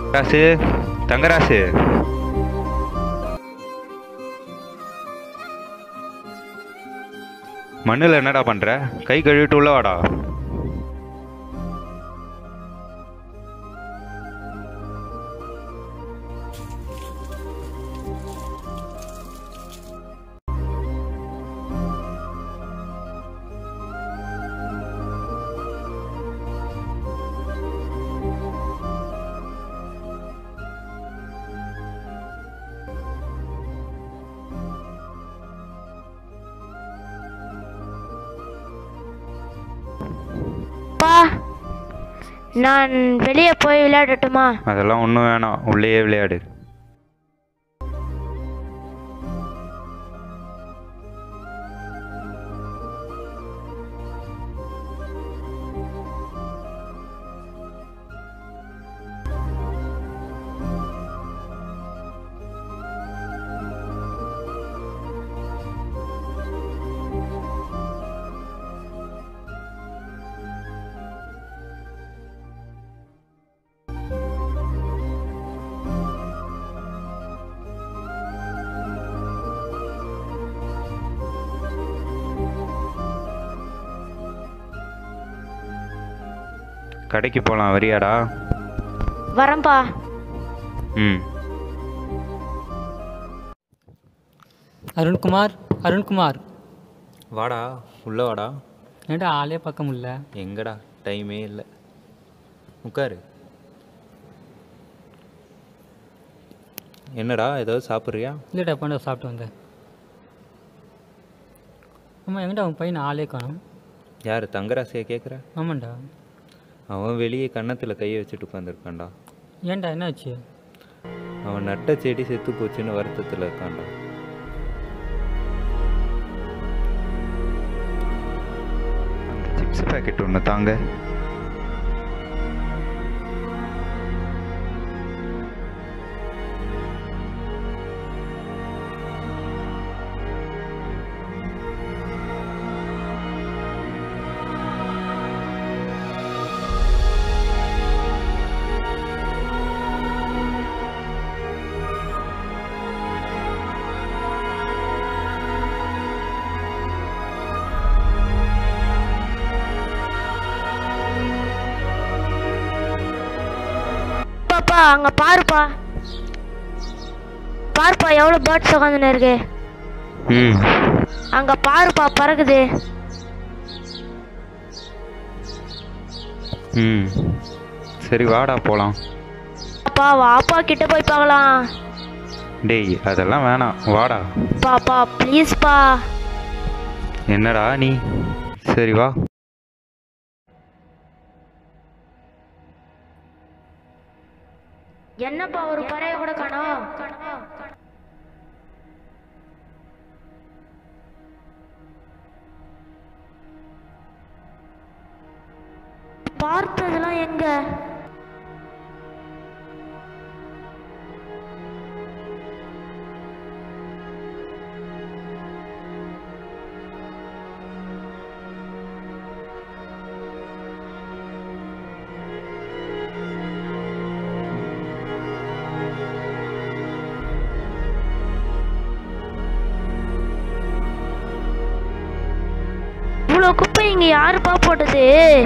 ராசு தங்கராசு மண்ணில் என்னடா பண்ற கை கழுவிட்டு உள்ள வாடா பா நான் வெளியே போய் விளையாடட்டுமா அதெல்லாம் ஒன்றும் வேணாம் உள்ளேயே விளையாடு கடைக்கு போகலாம் வரியாடா வரேன்ப்பா ம் அருண்குமார் அருண்குமார் வாடா உள்ள வாடா என்னடா ஆளே பார்க்க முடியல எங்கடா டைமே இல்லை உட்காரு என்னடா ஏதாவது சாப்பிட்றியா இல்லைடா பண்ண சாப்பிட்டு வந்தேன் ஆமாம் எங்கடா உன் பையன் ஆளே காணும் யார் தங்கராசியை கேட்குற ஆமாண்டா அவன் வெளியே கன்னத்தில் கையை வச்சுட்டு உட்காந்துருக்கான்டா ஏன்டா என்னாச்சு அவன் நட்ட செடி செத்து போச்சுன்னு வருத்தத்தில் இருக்கான்டா அந்த சிப்ஸ் பேக்கெட் ஒன்று தாங்க பாப்பா அங்க பாருப்பா பாருப்பா எவ்வளோ பேர்ட்ஸ் உட்காந்துன்னு இருக்கு ம் அங்க பாருப்பா பறக்குது ம் சரி வாடா போகலாம் அப்பா வாப்பா கிட்ட போய் பார்க்கலாம் டேய் அதெல்லாம் வேணாம் வாடா பாப்பா ப்ளீஸ்ப்பா என்னடா நீ சரி வா என்னப்பா ஒரு பறைய கூட காணோம் பார்த்ததெல்லாம் எங்க இவ்வளோ குப்பை இங்க யாருப்பா போட்டது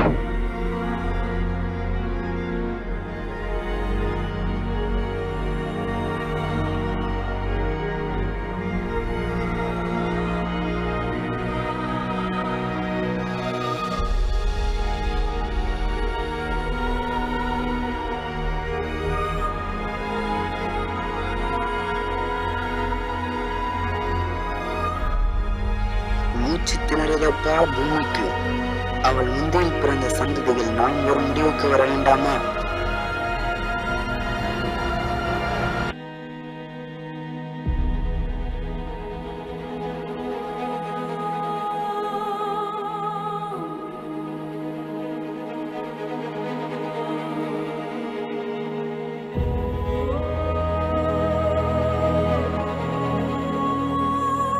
மூச்சு திணறதப்பா பூமிக்கு அவள் முந்தையில் பிறந்த சந்ததிகள் நாம் ஒரு முடிவுக்கு வர வேண்டாமா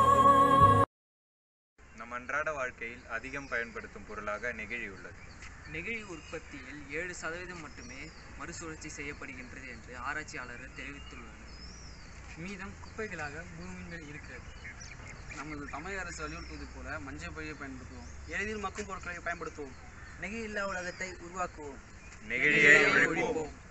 நம் அன்றாட வாழ்க்கையில் அதிகம் பயன்படுத்தும் பொருளாக நெகிழி உள்ளது நெகிழி உற்பத்தியில் ஏழு சதவீதம் மட்டுமே மறுசுழற்சி செய்யப்படுகின்றது என்று ஆராய்ச்சியாளர்கள் தெரிவித்துள்ளனர் மீதம் குப்பைகளாக பூமியில் இருக்கிறது நமது தமிழக அரசு வலியுறுத்துவது போல மஞ்சள் பழியை பயன்படுத்துவோம் எளிதில் மக்கும் பொருட்களை பயன்படுத்துவோம் நெகிழி இல்லா உலகத்தை உருவாக்குவோம் நெகிழியை ஒழிப்போம்